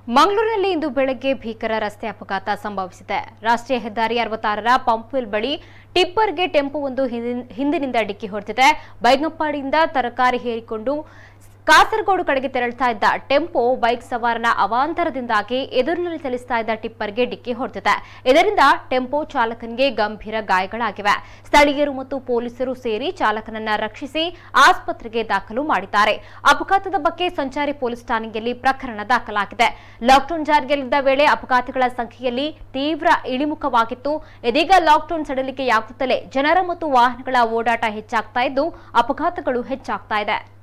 ಮಂಗಳೂರಿನಲ್ಲಿ ಇಂದು ಬೆಳಗ್ಗೆ ಭೀಕರ ರಸ್ತೆ ಅಪಘಾತ ಸಂಭವಿಸಿದೆ ರಾಷ್ಟ್ರೀಯ ಹೆದ್ದಾರಿ ಅರವತ್ತಾರರ ಪಂಪ್ವೆಲ್ ಬಳಿ ಟಿಪ್ಪರ್ಗೆ ಟೆಂಪೋವೊಂದು ಹಿಂದಿನ್- ಹಿಂದಿನಿಂದ ಡಿಕ್ಕಿ ಹೊಡೆದಿದೆ ಬೈಗಂಪಾಡಿಯಿಂದ ತರಕಾರಿ ಹೇರಿಕೊಂಡು ಕಾಸರಗೋಡು ಕಡೆಗೆ ತೆರಳುತ್ತಾ ಇದ್ದ ಟೆಂಪೋ ಬೈಕ್ ಸವಾರನ ಅವಾಂತರದಿಂದಾಗಿ ಎದುರಿನಲ್ಲಿ ಚಲಿಸ್ತಾ ಇದ್ದ ಟಿಪ್ಪರ್ಗೆ ಡಿಕ್ಕಿ ಹೊಡೆದಿದೆ ಇದರಿಂದ ಟೆಂಪೋ ಚಾಲಕನಿಗೆ ಗಂಭೀರ ಗಾಯಗಳಾಗಿವೆ ಸ್ಥಳೀಯರು ಮತ್ತು ಪೊಲೀಸರು ಸೇರಿ ಚಾಲಕನನ್ನ ರಕ್ಷಿಸಿ ಆಸ್ಪತ್ರೆಗೆ ದಾಖಲು ಮಾಡಿದ್ದಾರೆ ಅಪಘಾತದ ಬಗ್ಗೆ ಸಂಚಾರಿ ಪೊಲೀಸ್ ಠಾಣೆಯಲ್ಲಿ ಪ್ರಕರಣ ದಾಖಲಾಗಿದೆ ಲಾಕ್ಡೌನ್ ಜಾರಿಯಲ್ಲಿದ್ದ ವೇಳೆ ಅಪಘಾತಗಳ ಸಂಖ್ಯೆಯಲ್ಲಿ ತೀವ್ರ ಇಳಿಮುಖವಾಗಿತ್ತು ಇದೀಗ ಲಾಕ್ಡೌನ್ ಸಡಿಲಿಕೆಯಾಗುತ್ತಲೇ ಜನರ ಮತ್ತು ವಾಹನಗಳ ಓಡಾಟ ಹೆಚ್ಚಾಗ್ತಾ ಇದ್ದು ಅಪಘಾತಗಳು ಹೆಚ್ಚಾಗ್ತಾ ಇದೆ